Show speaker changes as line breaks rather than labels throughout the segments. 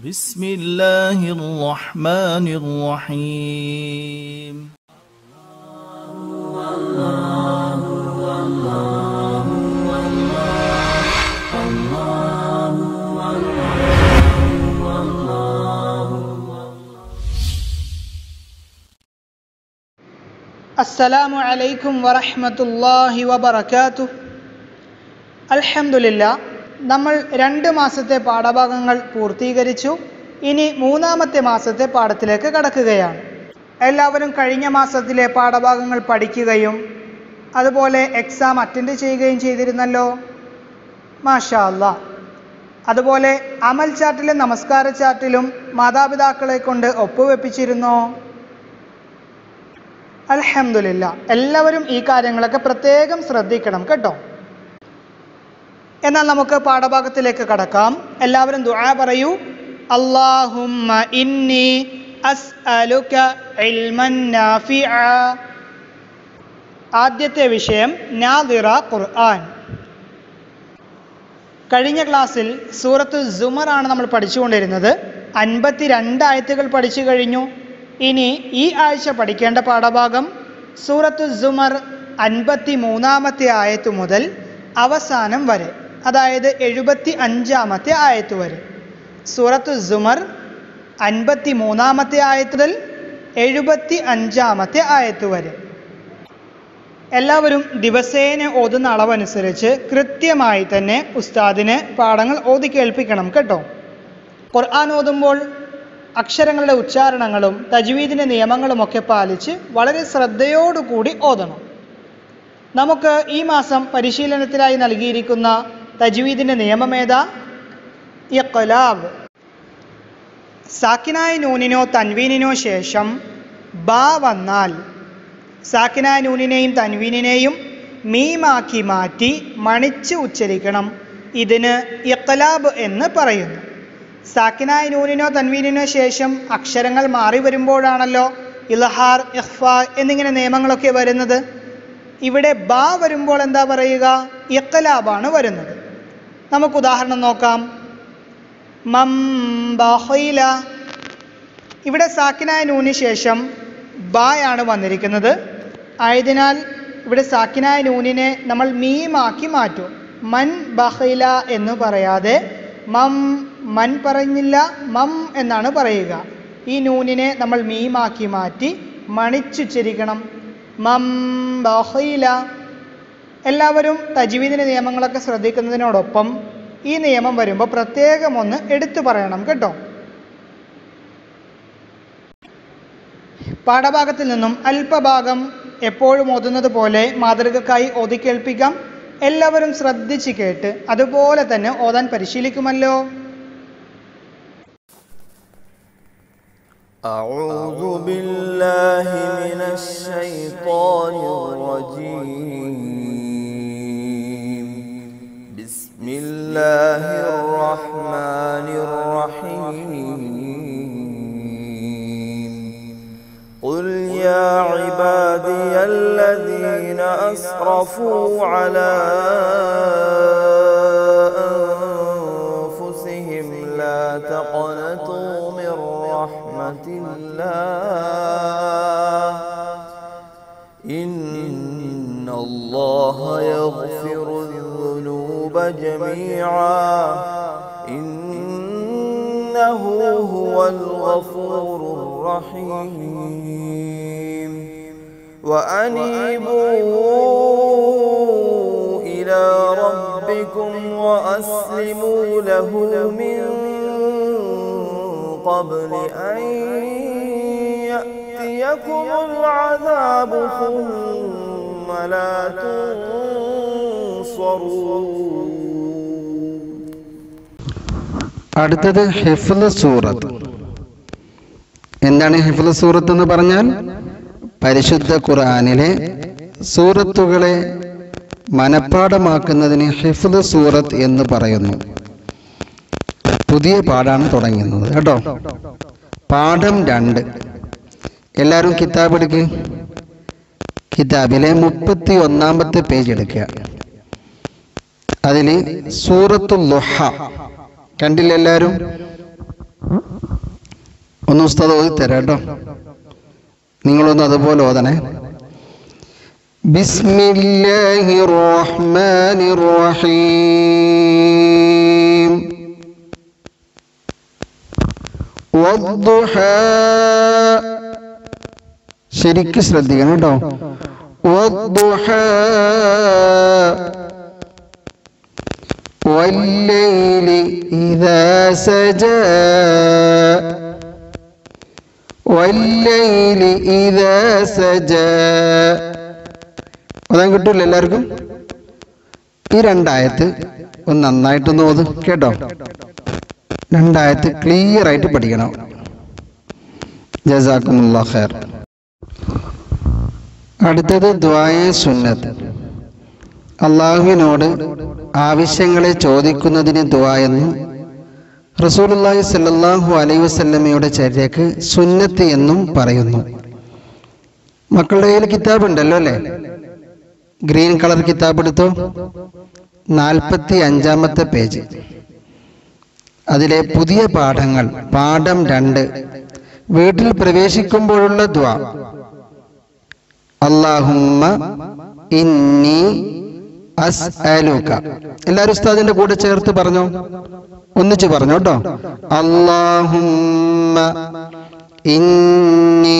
بسم الله الرحمن الرحيم
അസ്സലാമു അലൈക്കും വറഹ്മത്തുള്ളാഹി വബറകാതുഹു അൽഹംദുലില്ലാ നമ്മൾ രണ്ട് മാസത്തെ പാഠഭാഗങ്ങൾ പൂർത്തീകരിച്ചു ഇനി മൂന്നാമത്തെ മാസത്തെ പാഠത്തിലേക്ക് കടക്കുകയാണ് എല്ലാവരും കഴിഞ്ഞ മാസത്തിലെ പാഠഭാഗങ്ങൾ പഠിക്കുകയും അതുപോലെ എക്സാം അറ്റൻഡ് ചെയ്യുകയും ചെയ്തിരുന്നല്ലോ മാഷാ അല്ലാ അതുപോലെ അമൽ ചാറ്റിലും നമസ്കാര ചാറ്റിലും മാതാപിതാക്കളെ കൊണ്ട് ഒപ്പുവെപ്പിച്ചിരുന്നോ അൽഹംദുലില്ല എല്ലാവരും ഈ കാര്യങ്ങളൊക്കെ പ്രത്യേകം ശ്രദ്ധിക്കണം കേട്ടോ എന്നാൽ നമുക്ക് പാഠഭാഗത്തിലേക്ക് കടക്കാം എല്ലാവരും ദുആ പറയൂ അല്ലാഹുമ്മ ഇന്നി അസ്അലുക ഇൽമൻ നാഫിഅ ആദ്യത്തെ വിഷയം നാദിറ ഖുർആൻ കഴിഞ്ഞ ക്ലാസ്സിൽ സൂറത്ത് സുമർ ആണ് നമ്മൾ പഠിച്ചുകൊണ്ടിരുന്നത് അൻപത്തി ആയത്തുകൾ പഠിച്ചു കഴിഞ്ഞു ഇനി ഈ ആഴ്ച പഠിക്കേണ്ട പാഠഭാഗം സൂറത്തു സുമർ അൻപത്തി മൂന്നാമത്തെ ആയത്ത് മുതൽ അവസാനം വരെ അതായത് എഴുപത്തി അഞ്ചാമത്തെ ആയത്ത് വരെ സൂറത്തു സുമർ അൻപത്തി മൂന്നാമത്തെ ആയത്ത് മുതൽ എഴുപത്തി അഞ്ചാമത്തെ ആയത്ത് വരെ എല്ലാവരും ദിവസേന ഓതുന്ന അളവനുസരിച്ച് കൃത്യമായി തന്നെ ഉസ്താദിന് പാഠങ്ങൾ ഓതി കേൾപ്പിക്കണം കേട്ടോ ഖുർആൻ ഓതുമ്പോൾ അക്ഷരങ്ങളുടെ ഉച്ചാരണങ്ങളും തജ്വീദിൻ്റെ നിയമങ്ങളുമൊക്കെ പാലിച്ച് വളരെ ശ്രദ്ധയോടുകൂടി ഓതണം നമുക്ക് ഈ മാസം പരിശീലനത്തിനായി നൽകിയിരിക്കുന്ന തജ്വീദിൻ്റെ നിയമമേതാ ഇഖ്ലാബ് സാക്കിനായ നൂനിനോ തൻവീനിനോ ശേഷം ബാ വന്നാൽ സാക്കിനായ നൂനിനെയും തൻവീനിനെയും മീമാക്കി മാറ്റി മണിച്ച് ഉച്ചരിക്കണം ഇതിന് ഇഖ്ലാബ് എന്ന് പറയുന്നു സാക്കിനായ നൂനിനോ തൻവീനിനോ ശേഷം അക്ഷരങ്ങൾ മാറി വരുമ്പോഴാണല്ലോ ഇൽഹാർ ഇഖ്ഫ എന്നിങ്ങനെ നിയമങ്ങളൊക്കെ വരുന്നത് ഇവിടെ ബാ വരുമ്പോൾ എന്താ പറയുക ഇഖ്ലാബാണ് വരുന്നത് നമുക്ക് ഉദാഹരണം നോക്കാം മം ബഹൈല ഇവിടെ സാക്കിനായ നൂന് ശേഷം ബായാണ് വന്നിരിക്കുന്നത് ആയതിനാൽ ഇവിടെ സാക്കിനായ നൂനിനെ നമ്മൾ മീമാക്കി മാറ്റും മൻ ബഹൈല എന്ന് പറയാതെ മം മൻ പറഞ്ഞില്ല മം എന്നാണ് പറയുക ഈ നൂനിനെ നമ്മൾ മീമാക്കി മാറ്റി മണിച്ചുച്ചരിക്കണം മം ബഹൈല എല്ലാവരും തജ്വീദിൻ്റെ നിയമങ്ങളൊക്കെ ശ്രദ്ധിക്കുന്നതിനോടൊപ്പം ഈ നിയമം വരുമ്പോൾ പ്രത്യേകം ഒന്ന് എടുത്തു പറയണം കേട്ടോ പാഠഭാഗത്തിൽ നിന്നും അല്പഭാഗം എപ്പോഴും ഓതുന്നത് പോലെ മാതൃകക്കായി ഓതി കേൾപ്പിക്കാം എല്ലാവരും ശ്രദ്ധിച്ച് കേട്ട് അതുപോലെ തന്നെ ഓതാൻ പരിശീലിക്കുമല്ലോ
أعوذ بالله من الشيطان الرجيم بسم الله الرحمن الرحيم قل يا عبادي الذين أسرفوا على أنفسهم لا تقنطوا من رحمة الله إن الله يغفر الذنوب جميعا إنه هو الغفور الرحيم وأنيبوا إلى ربكم وأسلموا له من قبل أن يأتيكم العذاب ثم لا تنصرون
അടുത്തത് ഹിഫ്ല് സൂറത്ത് എന്താണ് ഹിഫ്ല് സൂറത്ത് എന്ന് പറഞ്ഞാൽ പരിശുദ്ധ ഖുർആനിലെ സൂറത്തുകളെ മനഃപ്പാടമാക്കുന്നതിന് ഹിഫ്ല് സൂറത്ത് എന്ന് പറയുന്നു പുതിയ പാഠാണ് തുടങ്ങുന്നത് കേട്ടോ പാഠം രണ്ട് എല്ലാവരും കിതാബ് എടുക്ക് കിതാബിലെ മുപ്പത്തി ഒന്നാമത്തെ പേജ് എടുക്കുക അതിൽ സൂറത്തു ലുഹ കണ്ടില്ല എല്ലാവരും ഒന്ന് ഉസ്താദ് ഓതി തരാം കേട്ടോ നിങ്ങളൊന്ന് അതുപോലെ ഓതണേ بسم الله الرحمن الرحيم والضحى ശരിക്കും ശ്രദ്ധിക്കണം കേട്ടോ والضحى والليل إذا سجى والليل إذا سجى അതാൻ കിട്ടൂല എല്ലാവർക്കും ഈ രണ്ടായത്ത് ഒന്ന് നന്നായിട്ടൊന്ന് ഓത് കേട്ടോ രണ്ടായത്ത് ക്ലിയർ ആയിട്ട് പഠിക്കണം ജസാക്കുമുള്ള ഖൈർ അടുത്തത് ദ്വായ സുന്നത്ത് അള്ളാഹുവിനോട് ആവശ്യങ്ങളെ ചോദിക്കുന്നതിന് ദ്വാ എന്നും റസൂലുള്ളാഹി സല്ലല്ലാഹു അലൈഹി വസല്ലമയുടെ ചര്യക്ക് സുന്നത്ത് എന്നും പറയുന്നു മക്കളുടെ കയ്യിൽ കിതാബ് ഉണ്ടല്ലോ അല്ലേ ഗ്രീൻ കളർ കിതാബ് എടുത്തോ നാൽപ്പത്തി അഞ്ചാമത്തെ പേജ് അതിലെ പുതിയ പാഠങ്ങൾ പാഠം രണ്ട് വീട്ടിൽ പ്രവേശിക്കുമ്പോഴുള്ള ദ്വാ അള്ളാഹുമ്മ ഇന്നി അസ്അലുക എല്ലാവരും ഉസ്താദിന്റെ കൂടെ ചേർത്ത് പറഞ്ഞോ ഒന്നിച്ച് പറഞ്ഞോ കേട്ടോ അള്ളാഹുമ്മ ഇന്നി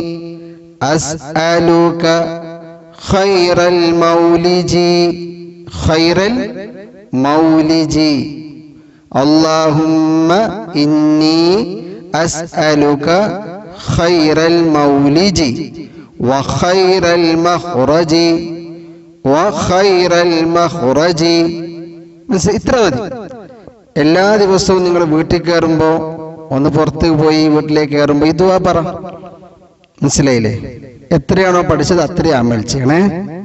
അസ്അലുക ഖൈറൽ മൗലിജി ഖൈറൽ മൗലിജി اللهم إني أسألك خير المولج وخير المخرج وخير المخرج മനസ്സി- ഇത്ര മതി എല്ലാ ദിവസവും നിങ്ങൾ വീട്ടിൽ കയറുമ്പോൾ ഒന്ന് പുറത്ത് പോയി വീട്ടിലേക്ക് കയറുമ്പോൾ ഇതുവാ പറ മനസ്സിലായില്ലേ എത്രയാണോ പഠിച്ചത് അത്രയും അമൽ ചെയ്യണേ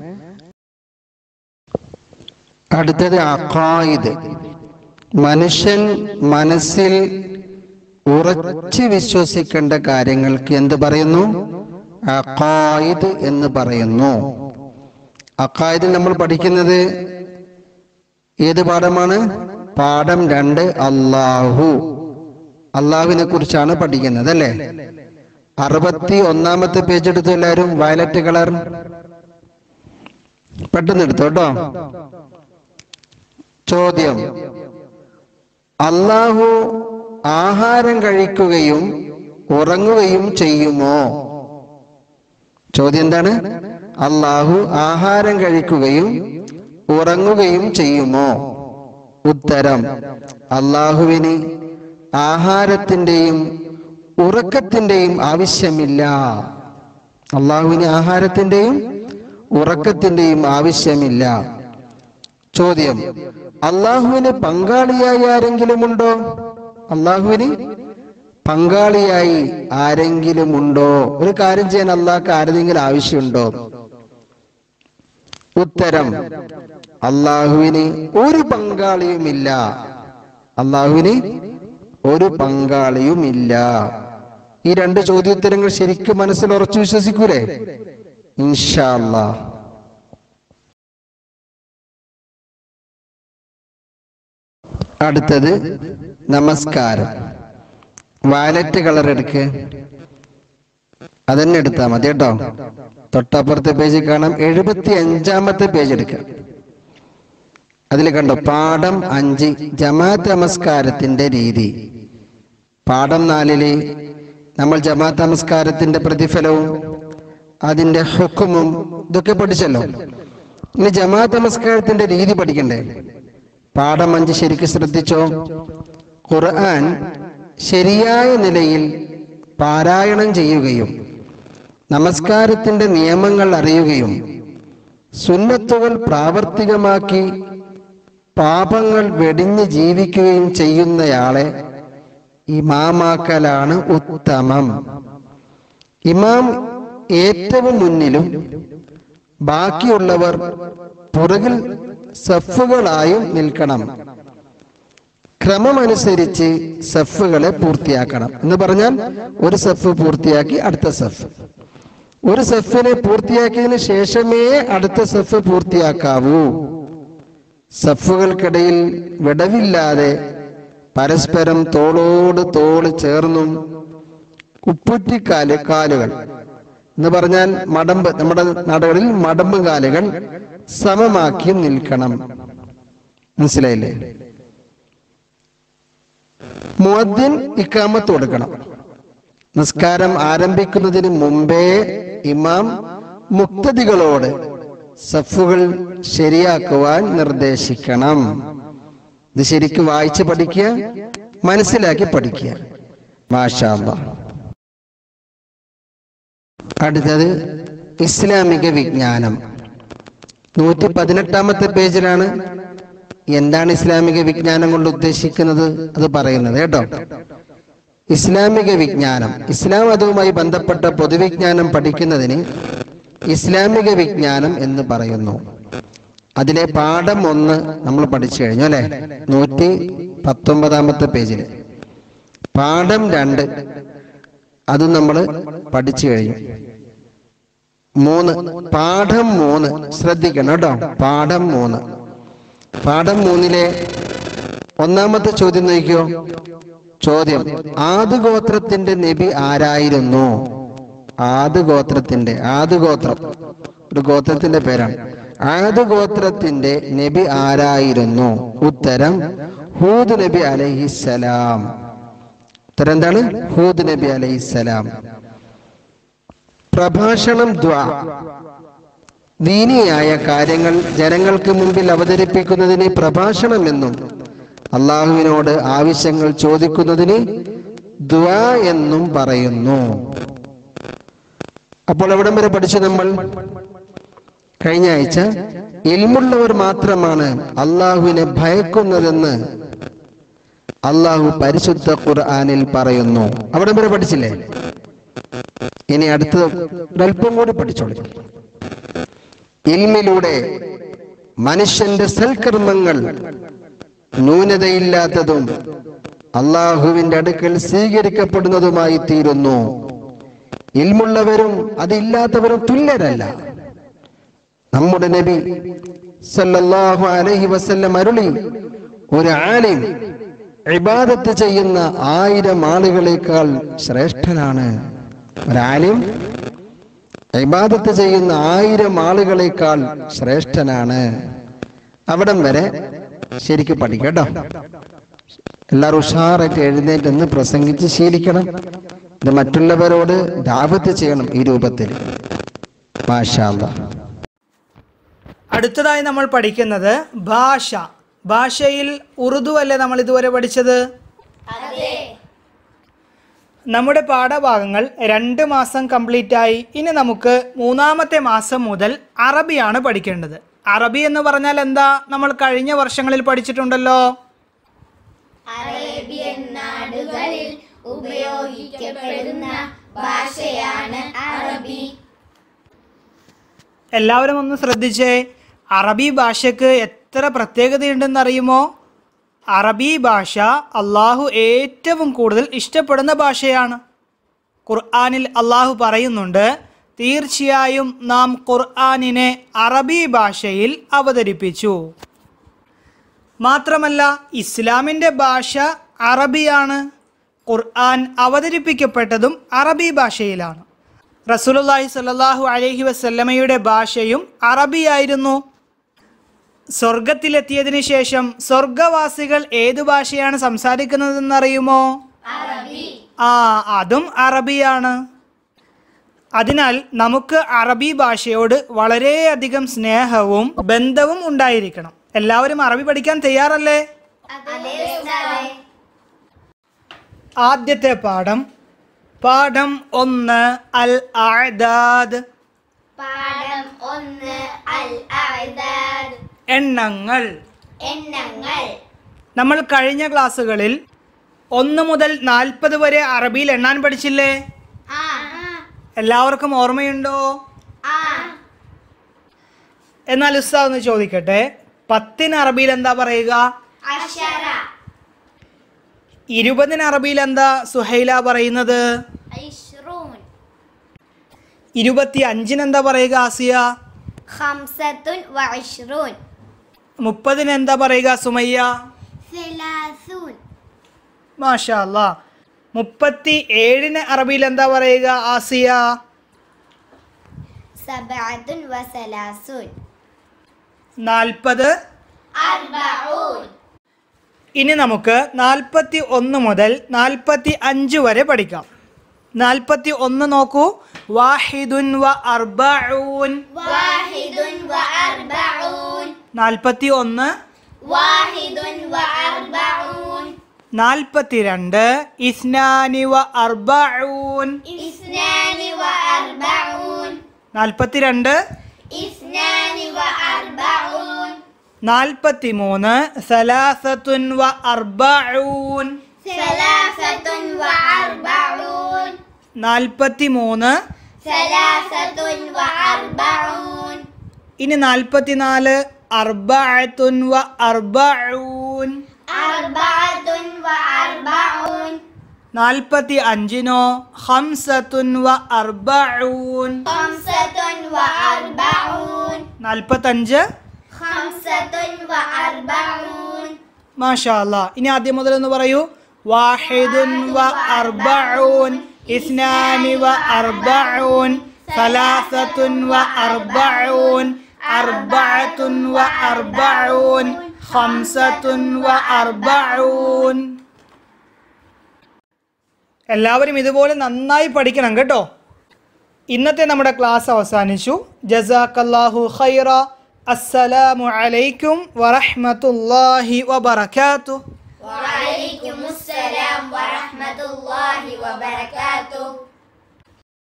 അടുത്തത് അഖായിദ് മനുഷ്യൻ മനസ്സിൽ ഉറച്ചു വിശ്വസിക്കേണ്ട കാര്യങ്ങൾക്ക് എന്ത് പറയുന്നു അഖായിദ് എന്ന് പറയുന്നു അഖായിദിൽ നമ്മൾ പഠിക്കുന്നത് ഏത് പാഠമാണ് പാഠം രണ്ട് അള്ളാഹു അള്ളാഹുവിനെ കുറിച്ചാണ് പഠിക്കുന്നത് അല്ലേ അറുപത്തി ഒന്നാമത്തെ പേജ് എടുത്തു എല്ലാവരും വയലറ്റ് കളർ പെട്ടെന്ന് എടുത്തോ കേട്ടോ ചോദ്യം അള്ളാഹു ആഹാരം കഴിക്കുകയും ഉറങ്ങുകയും ചെയ്യുമോ ചോദ്യം എന്താണ് അള്ളാഹു ആഹാരം കഴിക്കുകയും ഉറങ്ങുകയും ചെയ്യുമോ ഉത്തരം അള്ളാഹുവിന് ആഹാരത്തിന്റെയും ഉറക്കത്തിന്റെയും ആവശ്യമില്ല അള്ളാഹുവിന് ആഹാരത്തിന്റെയും ഉറക്കത്തിന്റെയും ആവശ്യമില്ല ചോദ്യം അള്ളാഹുവിന് പങ്കാളിയായി ആരെങ്കിലും ഉണ്ടോ അള്ളാഹുവിന് പങ്കാളിയായി ആരെങ്കിലും ഉണ്ടോ ഒരു കാര്യം ചെയ്യാൻ അള്ളാഹ്ക്ക് ആരെങ്കിലും ആവശ്യമുണ്ടോ ഉത്തരം അള്ളാഹുവിന് ഒരു പങ്കാളിയുമില്ല അള്ളാഹുവിന് ഒരു പങ്കാളിയുമില്ല ഈ രണ്ട് ചോദ്യോത്തരങ്ങൾ ശരിക്കും മനസ്സിൽ ഉറച്ചു വിശ്വസിക്കൂലേ ഇൻഷാ അല്ലാഹ് അടുത്തത് നമസ്കാരം വാലറ്റ് കളർ എടുക്ക് അതന്നെ എടുത്താൽ മതി കേട്ടോ തൊട്ടപ്പുറത്തെ പേജിൽ കാണാം എഴുപത്തി അഞ്ചാമത്തെ പേജ് എടുക്കുക അതിൽ കണ്ടോ പാഠം അഞ്ച് ജമാഅത്ത് നമസ്കാരത്തിന്റെ രീതി പാഠം നാലില് നമ്മൾ ജമാഅത്ത് നമസ്കാരത്തിന്റെ പ്രതിഫലവും അതിന്റെ ഹുക്കുമും ഇതൊക്കെ പഠിച്ചല്ലോ ഇനി ജമാഅത്ത് നമസ്കാരത്തിന്റെ രീതി പഠിക്കണ്ടേ പാഠം അഞ്ച് ശരിക്കും ശ്രദ്ധിച്ചോ ഖുർആൻ ശരിയായ നിലയിൽ പാരായണം ചെയ്യുകയും നമസ്കാരത്തിന്റെ നിയമങ്ങൾ അറിയുകയും സുന്നത്തുകൾ പ്രാവർത്തികമാക്കി പാപങ്ങൾ വെടിഞ്ഞ് ജീവിക്കുകയും ചെയ്യുന്നയാളെ ഇമാമാക്കലാണ് ഉത്തമം ഇമാം ഏറ്റവും മുന്നിലും ബാക്കിയുള്ളവർ പുറകിൽ സഫുകളായും നിൽക്കണം ക്രമമനുസരിച്ച് സഫുകളെ പൂർത്തിയാക്കണം എന്ന് പറഞ്ഞാൽ ഒരു സഫ് പൂർത്തിയാക്കി അടുത്ത സഫ് ഒരു സഫിനെ പൂർത്തിയാക്കിയതിനു ശേഷമേ അടുത്ത സഫ് പൂർത്തിയാക്കാവൂ സഫുകൾക്കിടയിൽ വിടവില്ലാതെ പരസ്പരം തോളോട് തോള് ചേർന്നും ഉപ്പുറ്റിക്കാല് കാലുകൾ എന്ന് പറഞ്ഞാൽ മടമ്പ് നമ്മുടെ നാടുകളിൽ മടമ്പ് കാലുകൾ സമമാക്കി നിൽക്കണം മനസ്സിലായില്ലേ മുഅദ്ദിൻ ഇക്കാമത്ത് കൊടുക്കണം നിസ്കാരം ആരംഭിക്കുന്നതിന് മുമ്പേ ഇമാം മുക്തതികളോട് സഫുകൾ ശരിയാക്കുവാൻ നിർദ്ദേശിക്കണം ഇത് ശരിക്കും വായിച്ച് പഠിക്കുക മനസ്സിലാക്കി പഠിക്കുക മാഷാ അല്ലാ. അടുത്തത് ഇസ്ലാമിക വിജ്ഞാനം നൂറ്റി പതിനെട്ടാമത്തെ പേജിലാണ് എന്താണ് ഇസ്ലാമിക വിജ്ഞാനം കൊണ്ട് ഉദ്ദേശിക്കുന്നത് അത് പറയുന്നത് കേട്ടോ ഇസ്ലാമിക വിജ്ഞാനം ഇസ്ലാം മതവുമായി ബന്ധപ്പെട്ട പൊതുവിജ്ഞാനം പഠിക്കുന്നതിന് ഇസ്ലാമിക വിജ്ഞാനം എന്ന് പറയുന്നു അതിലെ പാഠം ഒന്ന് നമ്മൾ പഠിച്ചു കഴിഞ്ഞു അല്ലെ നൂറ്റി പത്തൊമ്പതാമത്തെ പേജിൽ പാഠം രണ്ട് അത് നമ്മൾ പഠിച്ചു കഴിഞ്ഞു മൂന്ന് പാഠം മൂന്ന് ശ്രദ്ധിക്കണം കേട്ടോ പാഠം മൂന്ന് പാഠം മൂന്നിലെ ഒന്നാമത്തെ ചോദ്യം നോക്കിയോ ചോദ്യം ആദ് ഗോത്രത്തിന്റെ നബി ആരായിരുന്നു ആദ് ഗോത്രത്തിന്റെ ആദ് ഗോത്രം ഒരു ഗോത്രത്തിന്റെ പേരാണ് ആദ് ഗോത്രത്തിന്റെ നബി ആരായിരുന്നു ഉത്തരം ഹൂദ് നബി അലഹിസലാം ഉത്തരം എന്താണ് ഹൂദ് നബി അലഹിസലാം പ്രഭാഷണം ദ്വാ ദീനിയായ കാര്യങ്ങൾ ജനങ്ങൾക്ക് മുമ്പിൽ അവതരിപ്പിക്കുന്നതിന് പ്രഭാഷണം എന്നും അള്ളാഹുവിനോട് ആവശ്യങ്ങൾ ചോദിക്കുന്നതിന് ദ്വാ എന്നും പറയുന്നു അപ്പോൾ എവിടം വരെ പഠിച്ചു നമ്മൾ കഴിഞ്ഞ ആഴ്ച ഇൽമുള്ളവർ മാത്രമാണ് അള്ളാഹുവിനെ ഭയക്കുന്നതെന്ന് അള്ളാഹു പരിശുദ്ധ ഖുർആനിൽ പറയുന്നു അവിടം വരെ പഠിച്ചില്ലേ ഇനി അടുത്തത് ഒരല്പം കൂടി പഠിച്ചോളൂ ഇൽമിലൂടെ മനുഷ്യന്റെ സൽക്കർമ്മങ്ങൾ ന്യൂനതയില്ലാത്തതും അള്ളാഹുവിന്റെ അടുക്കൽ സ്വീകരിക്കപ്പെടുന്നതുമായി തീരുന്നു ഇൽമുള്ളവരും അതില്ലാത്തവരും തുല്യരല്ല നമ്മുടെ നബി സല്ലല്ലാഹു അലൈഹി വസല്ലം അരുളി ഒരു ആലിം ഇബാദത്ത് ചെയ്യുന്ന ആയിരം ആളുകളെക്കാൾ ശ്രേഷ്ഠനാണ് ഒരാലിം ഇബാദത്ത് ചെയ്യുന്ന ആയിരം ആളുകളെക്കാൾ ശ്രേഷ്ഠനാണ് അവിടം വരെ ശരിക്കും പഠിക്കട്ടോ എല്ലാവരും ഉഷാറായിട്ട് എഴുന്നേറ്റ് എന്ന് പ്രസംഗിച്ച് ശീലിക്കണം ഇത് മറ്റുള്ളവരോട് ദാവത്ത് ചെയ്യണം ഈ രൂപത്തിൽ മാഷാ അല്ലാ.
അടുത്തതായി നമ്മൾ പഠിക്കുന്നത് ഭാഷ ഭാഷയിൽ ഉറുദു അല്ലേ നമ്മൾ ഇതുവരെ പഠിച്ചത് നമ്മുടെ പാഠഭാഗങ്ങൾ രണ്ട് മാസം കംപ്ലീറ്റ് ആയി ഇനി നമുക്ക് മൂന്നാമത്തെ മാസം മുതൽ അറബിയാണ് പഠിക്കേണ്ടത് അറബി എന്ന് പറഞ്ഞാൽ എന്താ നമ്മൾ കഴിഞ്ഞ വർഷങ്ങളിൽ പഠിച്ചിട്ടുണ്ടല്ലോ
അറേബ്യൻ നാടുകളിൽ ഉപയോഗിക്കപ്പെടുന്ന ഭാഷയാണ് അറബി
എല്ലാവരും ഒന്ന് ശ്രദ്ധിച്ചേ അറബി ഭാഷയ്ക്ക് എത്ര പ്രത്യേകതയുണ്ടെന്ന് അറിയുമോ അറബി ഭാഷ അള്ളാഹു ഏറ്റവും കൂടുതൽ ഇഷ്ടപ്പെടുന്ന ഭാഷയാണ് ഖുർആനിൽ അള്ളാഹു പറയുന്നുണ്ട് തീർച്ചയായും നാം ഖുർആനിനെ അറബി ഭാഷയിൽ അവതരിപ്പിച്ചു മാത്രമല്ല ഇസ്ലാമിൻ്റെ ഭാഷ അറബിയാണ് ഖുർആൻ അവതരിപ്പിക്കപ്പെട്ടതും അറബി ഭാഷയിലാണ് റസൂലുള്ളാഹി സ്വല്ലല്ലാഹു അലൈഹി വസല്ലമയുടെ ഭാഷയും അറബിയായിരുന്നു സ്വർഗത്തിലെത്തിയതിനു ശേഷം സ്വർഗവാസികൾ ഏതു ഭാഷയാണ് സംസാരിക്കുന്നതെന്നറിയുമോ ആ അതും അറബിയാണ് അതിനാൽ നമുക്ക് അറബി ഭാഷയോട് വളരെയധികം സ്നേഹവും ബന്ധവും ഉണ്ടായിരിക്കണം എല്ലാവരും അറബി പഠിക്കാൻ തയ്യാറല്ലേ ആദ്യത്തെ പാഠം പാഠം ഒന്ന് അൽ ആദാദ്
പാഠം ഒന്ന് അൽ അഅദാദ്
എണ്ണങ്ങൾ
എണ്ണങ്ങൾ
നമ്മൾ കഴിഞ്ഞ ക്ലാസ്സുകളിൽ ഒന്ന് മുതൽ നാൽപ്പത് വരെ അറബിയിൽ എണ്ണാൻ പഠിച്ചില്ലേ
ആ
എല്ലാവർക്കും ഓർമ്മയുണ്ടോ
ആ
എന്നാൽ ഉസ്താദ് ഒന്ന് ചോദിക്കട്ടെ പത്തിന് അറബിയിൽ എന്താ പറയുക
അഷറ
ഇരുപതിന് അറബിയിൽ എന്താ സുഹൈല പറയുന്നത്
ഇഷ്റൂൻ
ഇരുപത്തി അഞ്ചിന് എന്താ പറയുക ആസിയ
ഖംസത്തുൻ വഇഷ്റൂൻ
മുപ്പതിന് എന്താ പറയുക സുമയ്യ
സലാസൂൻ
മാഷാ അല്ലാ മുപ്പത്തി ഏഴിന് അറബിയിൽ എന്താ പറയുക ആസിയ
سبعة وثلاثون
നാൽപ്പത്
أربعون
ഇനി നമുക്ക് നാൽപ്പത്തി ഒന്ന് മുതൽ നാൽപ്പത്തി അഞ്ച് വരെ പഠിക്കാം നാൽപ്പത്തി ഒന്ന് നോക്കൂ വാഹിദുൻ വ അർബഊൻ
واحد وأربعون
നാൽപ്പത്തി ഒന്ന്
واحد وأربعون
നാൽപ്പത്തി രണ്ട് ഇസ്നാനി വ അർബഊൻ
اثنان وأربعون
നാൽപ്പത്തി രണ്ട്
اثنان وأربعون
നാൽപ്പത്തി മൂന്ന് സലാസത്തുൻ വ അർബഊൻ
ثلاثة وأربعون
നാൽപ്പത്തി മൂന്ന്
ثلاثة وأربعون
ഇനി നാൽപ്പത്തി നാല് അർബഅത്തുൻ വ അർബഊൻ
أربعة وأربعون
നാൽപ്പത്തി അഞ്ചിനോ ഹംസത്തുൻ വ അർബഊൻ
خمسة وأربعون
നാൽപ്പത്തഞ്ച്
خمسة وأربعون
മാഷാ അല്ലാ ഇനി ആദ്യം മുതൽ ഒന്ന് പറയൂ വാഹിദുൻ വ അർബഊൻ ഇസ്നാനി വ അർബഊൻ സലാസത്തുൻ വ അർബഊൻ അർബഅത്തുൻ വ അർബഊൻ ഖംസത്തുൻ വ അർബഊൻ എല്ലാവരും ഇതുപോലെ നന്നായി പഠിക്കണം കേട്ടോ ഇന്നത്തെ നമ്മുടെ ക്ലാസ് അവസാനിച്ചു ജസാക്കല്ലാഹു ഖൈറ അസ്സലാമു അലൈക്കും വറഹ്മത്തുള്ളാഹി വബറകാതുഹു
وعليكم السلام ورحمة الله وبركاته